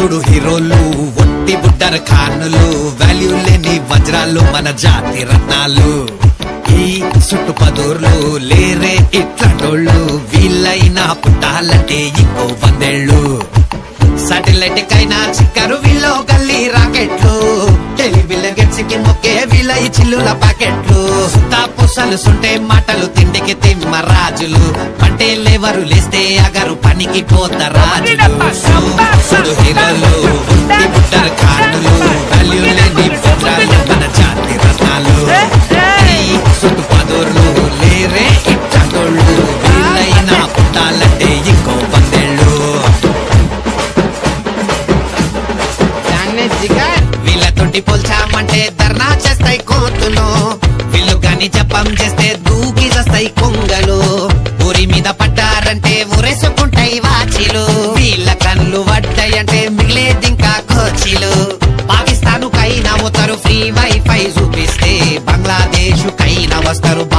సుడు హీరోలు ఒట్టి బుడ్డర ఖానులు వాల్యూ లేని వజ్రాలు మన జాతి రత్నాలు ఈ చుట్టుపదూర్లు లేరే ఇట్లాంటోళ్ళు వీళ్ళైనా పుట్టాలంటే ఇంకో వందేళ్ళు సాటిలైట్ కైనా చిక్కరు వీళ్ళు గల్లీ రాకెట్లు టెలివిజన్ గెట్స్ కి మొక్కే వీళ్ళ ఈ చిల్లుల పాకెట్లు తాపుసలు సుంటే మాటలు తిండికి తిమ్మ రాజులు పంటే లేవరు లేస్తే అగరు పనికి పోత రాజులు సుడు హీరోలు ఒట్టి బుట్టరు ఖానులు వాల్యూ లేని వజ్రాలు మన జాతి రత్నాలు ఈ చుట్టుపదూర్లు లేరే ఇట్టోళ్ళు వీళ్ళైనా పుట్టాలంటే ఇంకో వందేళ్ళు దాన్నే జిగర్ వీళ్ళతోటి పోల్చామంటే ధర్నా చేస్తాయి కోతులు వీళ్ళు గాని జపం చేస్తే దూకి చేస్తాయి కొంగలు ఊరి మీద పడ్డారంటే ఊరేసుకుంటాయి వాచిలు వీళ్ళ కళ్ళు పడ్డాయంటే మిగిలేది ఇంకా కోచిలు పాకిస్తాన్ కైనా పోతారు ఫ్రీ వైఫై చూపిస్తే బంగ్లాదేశ్ కైనా వస్తారు